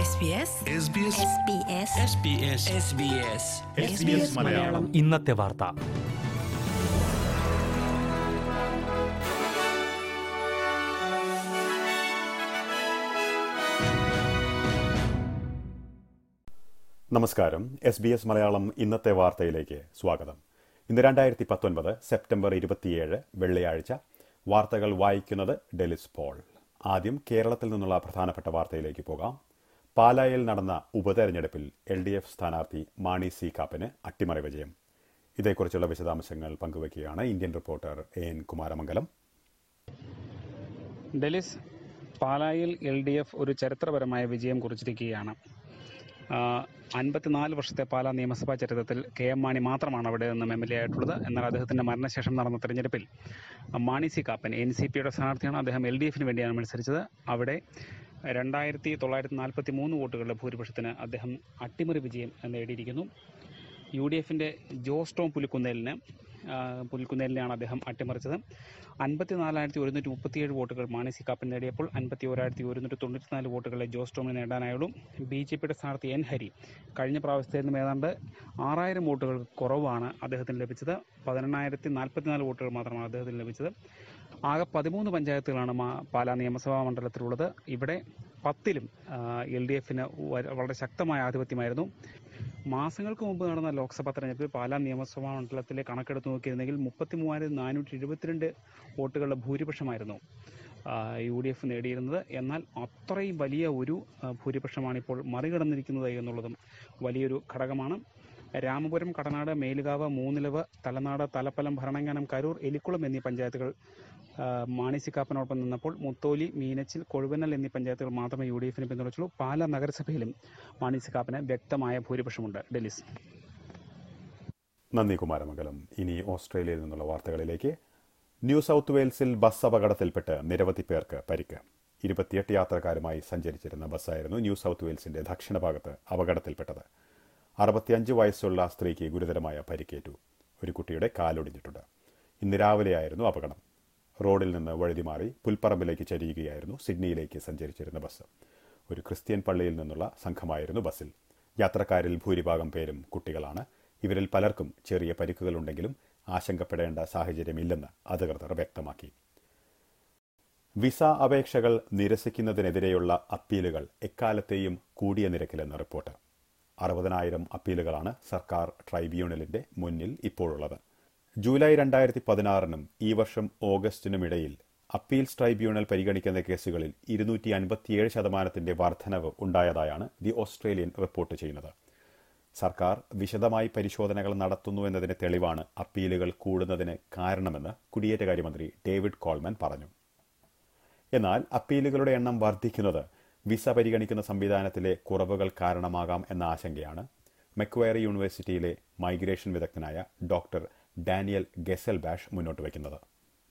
SBS SBS SBS Malayalam ഇന്നത്തെ വാർത്ത നമസ്കാരം എസ് ബി എസ് മലയാളം ഇന്നത്തെ വാർത്തയിലേക്ക് സ്വാഗതം ഇന്ന് രണ്ടായിരത്തി പത്തൊൻപത് സെപ്റ്റംബർ ഇരുപത്തിയേഴ് വെള്ളിയാഴ്ച വാർത്തകൾ വായിക്കുന്നത് ഡെലിസ് പോൾ ആദ്യം കേരളത്തിൽ നിന്നുള്ള പ്രധാനപ്പെട്ട വാർത്തയിലേക്ക് പോകാം പാലായിൽ നടന്ന ഉപതെരഞ്ഞെടുപ്പിൽ എൽ ഡി എഫ് സ്ഥാനാർത്ഥി മാണി സി കാപ്പന് അട്ടിമറി വിജയം ഇതേക്കുറിച്ചുള്ള വിശദാംശങ്ങൾ പങ്കുവയ്ക്കുകയാണ് Indian reporter A N Kumaramangalam Delis പാലായിൽ എൽ ഡി എഫ് ഒരു ചരിത്രപരമായ വിജയം കുറിച്ചിരിക്കുകയാണ് അൻപത്തിനാല് വർഷത്തെ പാലാ നിയമസഭാ ചരിത്രത്തിൽ കെ എം മാണി മാത്രമാണ് അവിടെ നിന്നും എം എൽ എ ആയിട്ടുള്ളത് എന്നാൽ അദ്ദേഹത്തിൻ്റെ മരണശേഷം നടന്ന തെരഞ്ഞെടുപ്പിൽ Mani C Kappan N C പിയുടെ സ്ഥാനാർത്ഥിയാണ് അദ്ദേഹം എൽ ഡി എഫിന് വേണ്ടിയാണ് മത്സരിച്ചത് അവിടെ രണ്ടായിരത്തി തൊള്ളായിരത്തി നാൽപ്പത്തി മൂന്ന് വോട്ടുകളുടെ ഭൂരിപക്ഷത്തിന് അദ്ദേഹം അട്ടിമറി വിജയം നേടിയിരിക്കുന്നു യു ഡി എഫിൻ്റെ ജോസ് ടോം പുലിക്കുന്നേലിന് ആ, പുലിക്കുന്നേലിനെയാണ് അദ്ദേഹം അട്ടിമറിച്ചത് അൻപത്തി നാലായിരത്തി ഒരുന്നൂറ്റി മുപ്പത്തിയേഴ് വോട്ടുകൾ മാണി സി കാപ്പൻ നേടിയപ്പോൾ അൻപത്തി ഓരായിരത്തി ഒരുന്നൂറ്റി തൊണ്ണൂറ്റിനാല് വോട്ടുകളെ ജോസ് ടോമിന് നേടാനായുള്ളൂ ബി ജെ പിയുടെ സ്ഥാനാർത്ഥി എൻ ഹരി കഴിഞ്ഞ പ്രാവശ്യത്തിൽ നിന്നും ഏതാണ്ട് ആറായിരം വോട്ടുകൾ കുറവാണ് അദ്ദേഹത്തിന് ലഭിച്ചത് പതിനെണ്ണായിരത്തി നാൽപ്പത്തിനാല് വോട്ടുകൾ മാത്രമാണ് അദ്ദേഹത്തിന് ലഭിച്ചത് ആകെ പതിമൂന്ന് പഞ്ചായത്തുകളാണ് മാ- പാലാ നിയമസഭാ മണ്ഡലത്തിലുള്ളത് ഇവിടെ പത്തിലും എൽ ഡി എഫിന് വളരെ ശക്തമായ ആധിപത്യമായിരുന്നു മാസങ്ങൾക്ക് മുമ്പ് നടന്ന ലോക്സഭാ തെരഞ്ഞെടുപ്പിൽ പാലാ നിയമസഭാ മണ്ഡലത്തിലെ കണക്കെടുത്ത് നോക്കിയിരുന്നെങ്കിൽ മുപ്പത്തി മൂവായിരത്തി നാനൂറ്റി എഴുപത്തിരണ്ട് വോട്ടുകളുടെ ഭൂരിപക്ഷമായിരുന്നു യു ഡി എഫ് നേടിയിരുന്നത് എന്നാൽ അത്രയും വലിയ ഒരു ആ, ഭൂരിപക്ഷമാണ് ഇപ്പോൾ മറികടന്നിരിക്കുന്നത് എന്നുള്ളതും വലിയൊരു ഘടകമാണ് രാമപുരം കടനാട് മേലുകാവ് മൂന്നിലവ് തലനാട് തലപ്പലം ഭരണങ്ങാനം കരൂർ എലിക്കുളം എന്നീ പഞ്ചായത്തുകൾ ആ, മാണി സി കാപ്പനോടൊപ്പം നിന്നപ്പോൾ മുത്തോലി മീനച്ചിൽ കൊഴുവന്നൽ എന്നീ പഞ്ചായത്തുകൾ മാത്രമേ യു ഡി എഫിന് പിന്തുണച്ചുള്ളൂ പാലാ നഗരസഭയിലും മാണി സി കാപ്പന് വ്യക്തമായ ഭൂരിപക്ഷമുണ്ട് ഡെലിസ് നന്ദി കുമാരമംഗലം ഇനി ഓസ്ട്രേലിയയിൽ നിന്നുള്ള വാർത്തകളിലേക്ക് ന്യൂ സൗത്ത് വെയിൽസിൽ ബസ് അപകടത്തിൽപ്പെട്ട് നിരവധി പേർക്ക് പരിക്ക് ഇരുപത്തിയെട്ട് യാത്രക്കാരുമായി സഞ്ചരിച്ചിരുന്ന ബസ്സായിരുന്നു ന്യൂ സൗത്ത് വെയിൽസിന്റെ ദക്ഷിണഭാഗത്ത് അപകടത്തിൽപ്പെട്ടത് അറുപത്തിയഞ്ച് വയസ്സുള്ള സ്ത്രീക്ക് ഗുരുതരമായ പരിക്കേറ്റു ഒരു കുട്ടിയുടെ കാലൊടിഞ്ഞിട്ടുണ്ട് ഇന്ന് രാവിലെയായിരുന്നു അപകടം റോഡിൽ നിന്ന് വഴുതിമാറി പുൽപ്പറമ്പിലേക്ക് ചരിയുകയായിരുന്നു സിഡ്നിയിലേക്ക് സഞ്ചരിച്ചിരുന്ന ബസ് ഒരു ക്രിസ്ത്യൻ പള്ളിയിൽ നിന്നുള്ള സംഘമായിരുന്നു ബസ്സിൽ യാത്രക്കാരിൽ ഭൂരിഭാഗം പേരും കുട്ടികളാണ് ഇവരിൽ പലർക്കും ചെറിയ പരിക്കുകളുണ്ടെങ്കിലും ആശങ്കപ്പെടേണ്ട സാഹചര്യമില്ലെന്ന് അധികൃതർ വ്യക്തമാക്കി വിസ അപേക്ഷകൾ നിരസിക്കുന്നതിനെതിരെയുള്ള അപ്പീലുകൾ എക്കാലത്തെയും കൂടിയ നിരക്കിലെന്ന് റിപ്പോർട്ട് അറുപതിനായിരം അപ്പീലുകളാണ് സർക്കാർ ട്രൈബ്യൂണലിന്റെ മുന്നിൽ ഇപ്പോഴുള്ളത് ജൂലൈ രണ്ടായിരത്തി പതിനാറിനും ഈ വർഷം ഓഗസ്റ്റിനുമിടയിൽ അപ്പീൽസ് ട്രൈബ്യൂണൽ പരിഗണിക്കുന്ന കേസുകളിൽ ഇരുന്നൂറ്റി അൻപത്തിയേഴ് ശതമാനത്തിന്റെ വർധനവ് ഉണ്ടായതായാണ് ദി ഓസ്ട്രേലിയൻ റിപ്പോർട്ട് ചെയ്യുന്നത് സർക്കാർ വിശദമായി പരിശോധനകൾ നടത്തുന്നു എന്നതിന് തെളിവാണ് അപ്പീലുകൾ കൂടുന്നതിന് കാരണമെന്ന് കുടിയേറ്റകാര്യമന്ത്രി ഡേവിഡ് കോൾമൻ പറഞ്ഞു എന്നാൽ അപ്പീലുകളുടെ എണ്ണം വർദ്ധിക്കുന്നത് വിസ പരിഗണിക്കുന്ന സംവിധാനത്തിലെ കുറവുകൾ കാരണമാകാം എന്ന ആശങ്കയാണ് മെക്വയറി യൂണിവേഴ്സിറ്റിയിലെ മൈഗ്രേഷൻ വിദഗ്ധനായ ഡോക്ടർ ഡാനിയൽ ഗെസൽബാഷ് മുന്നോട്ട് വയ്ക്കുന്നത്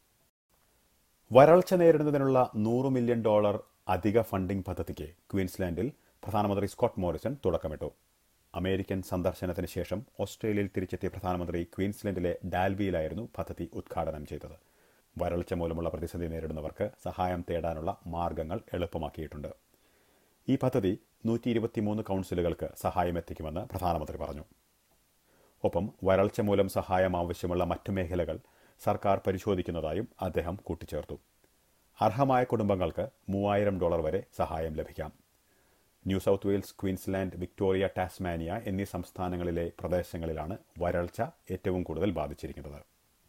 വരൾച്ച നേരിടുന്നതിനുള്ള നൂറ് മില്യൺ ഡോളർ അധിക ഫണ്ടിംഗ് പദ്ധതിക്ക് ക്വീൻസ്ലാൻഡിൽ പ്രധാനമന്ത്രി സ്കോട്ട് മോറിസൺ തുടക്കമിട്ടു അമേരിക്കൻ സന്ദർശനത്തിന് ശേഷം ഓസ്ട്രേലിയയിൽ തിരിച്ചെത്തിയ പ്രധാനമന്ത്രി ക്വീൻസ്ലാൻഡിലെ ഡാൽബിയിലായിരുന്നു പദ്ധതി ഉദ്ഘാടനം ചെയ്തത് വരൾച്ച മൂലമുള്ള പ്രതിസന്ധി നേരിടുന്നവർക്ക് സഹായം തേടാനുള്ള മാർഗങ്ങൾ എളുപ്പമാക്കിയിട്ടുണ്ട് ഈ പദ്ധതി നൂറ്റി ഇരുപത്തിമൂന്ന് കൗൺസിലുകൾക്ക് സഹായമെത്തിക്കുമെന്ന് പ്രധാനമന്ത്രി പറഞ്ഞു ഒപ്പം വരൾച്ച മൂലം സഹായം ആവശ്യമുള്ള മറ്റു മേഖലകൾ സർക്കാർ പരിശോധിക്കുന്നതായും അദ്ദേഹം കൂട്ടിച്ചേർത്തു അർഹമായ കുടുംബങ്ങൾക്ക് മൂവായിരം ഡോളർ വരെ സഹായം ലഭിക്കാം New South Wales Queensland Victoria Tasmania എന്നീ സംസ്ഥാനങ്ങളിലെ പ്രദേശങ്ങളിലാണ് വരൾച്ച ഏറ്റവും കൂടുതൽ ബാധിച്ചിരിക്കുന്നത്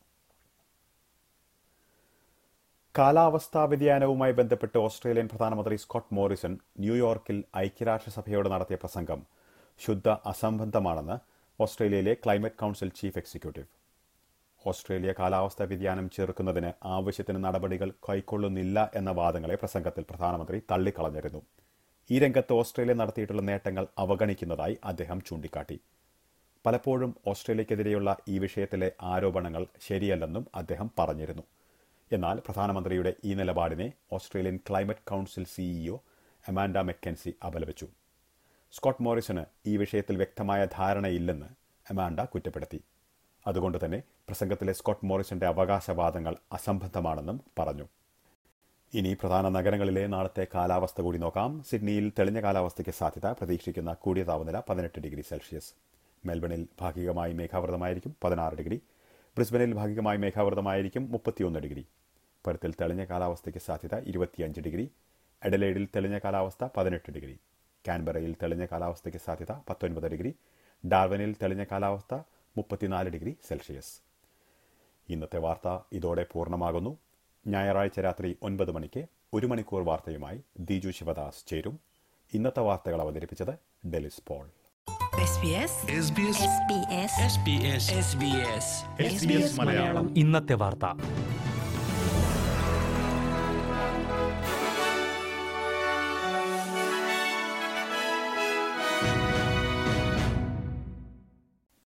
കാലാവസ്ഥാ വ്യതിയാനവുമായി ബന്ധപ്പെട്ട് ഓസ്ട്രേലിയൻ പ്രധാനമന്ത്രി സ്കോട്ട് മോറിസൺ ന്യൂയോർക്കിൽ ഐക്യരാഷ്ട്രസഭയോട് നടത്തിയ പ്രസംഗം ശുദ്ധ അസംബന്ധമാണെന്ന് ഓസ്ട്രേലിയയിലെ Climate Council chief executive Australia കാലാവസ്ഥാ വ്യതിയാനം ചെറുക്കുന്നതിന് ആവശ്യത്തിന് നടപടികൾ കൈക്കൊള്ളുന്നില്ല എന്ന വാദങ്ങളെ പ്രസംഗത്തിൽ പ്രധാനമന്ത്രി തള്ളിക്കളഞ്ഞിരുന്നു ഈ രംഗത്ത് ഓസ്ട്രേലിയ നടത്തിയിട്ടുള്ള നേട്ടങ്ങൾ അവഗണിക്കുന്നതായി അദ്ദേഹം ചൂണ്ടിക്കാട്ടി പലപ്പോഴും ഓസ്ട്രേലിയക്കെതിരെയുള്ള ഈ വിഷയത്തിലെ ആരോപണങ്ങൾ ശരിയല്ലെന്നും അദ്ദേഹം പറഞ്ഞിരുന്നു എന്നാൽ പ്രധാനമന്ത്രിയുടെ ഈ നിലപാടിനെ Australian Climate Council CEO Amanda McKenzie അപലപിച്ചു സ്കോട്ട് മോറിസന് ഈ വിഷയത്തിൽ വ്യക്തമായ ധാരണയില്ലെന്ന് അമാൻഡ കുറ്റപ്പെടുത്തി അതുകൊണ്ട് തന്നെ പ്രസംഗത്തിലെ സ്കോട്ട് മോറിസന്റെ അവകാശവാദങ്ങൾ അസംബന്ധമാണെന്നും പറഞ്ഞു ഇനി പ്രധാന നഗരങ്ങളിലെ നാളത്തെ കാലാവസ്ഥ കൂടി നോക്കാം സിഡ്നിയിൽ തെളിഞ്ഞ കാലാവസ്ഥയ്ക്ക് സാധ്യത പ്രതീക്ഷിക്കുന്ന കൂടിയ താപനില പതിനെട്ട് ഡിഗ്രി സെൽഷ്യസ് മെൽബണിൽ ഭാഗികമായി മേഘാവൃതമായിരിക്കും പതിനാറ് ഡിഗ്രി ബ്രിസ്ബനിൽ ഭാഗികമായി മേഘാവൃതമായിരിക്കും മുപ്പത്തിയൊന്ന് ഡിഗ്രി പെർത്തിൽ തെളിഞ്ഞ കാലാവസ്ഥയ്ക്ക് സാധ്യത ഇരുപത്തിയഞ്ച് ഡിഗ്രി എഡലേഡിൽ തെളിഞ്ഞ കാലാവസ്ഥ പതിനെട്ട് ഡിഗ്രി കാൻബറയിൽ തെളിഞ്ഞ കാലാവസ്ഥയ്ക്ക് സാധ്യത പത്തൊൻപത് ഡിഗ്രി ഡാർവനിൽ തെളിഞ്ഞ കാലാവസ്ഥ മുപ്പത്തിനാല് ഡിഗ്രി സെൽഷ്യസ് ഇന്നത്തെ വാർത്ത ഇതോടെ പൂർണ്ണമാകുന്നു ഞായറാഴ്ച രാത്രി ഒൻപത് മണിക്ക് ഒരു മണിക്കൂർ വാർത്തയുമായി ദിജു ശിവദാസ് ചേരും ഇന്നത്തെ വാർത്തകൾ അവതരിപ്പിച്ചത് Delis Paul SBS SBS SBS SBS SBS Malayalam ഇന്നത്തെ വാർത്ത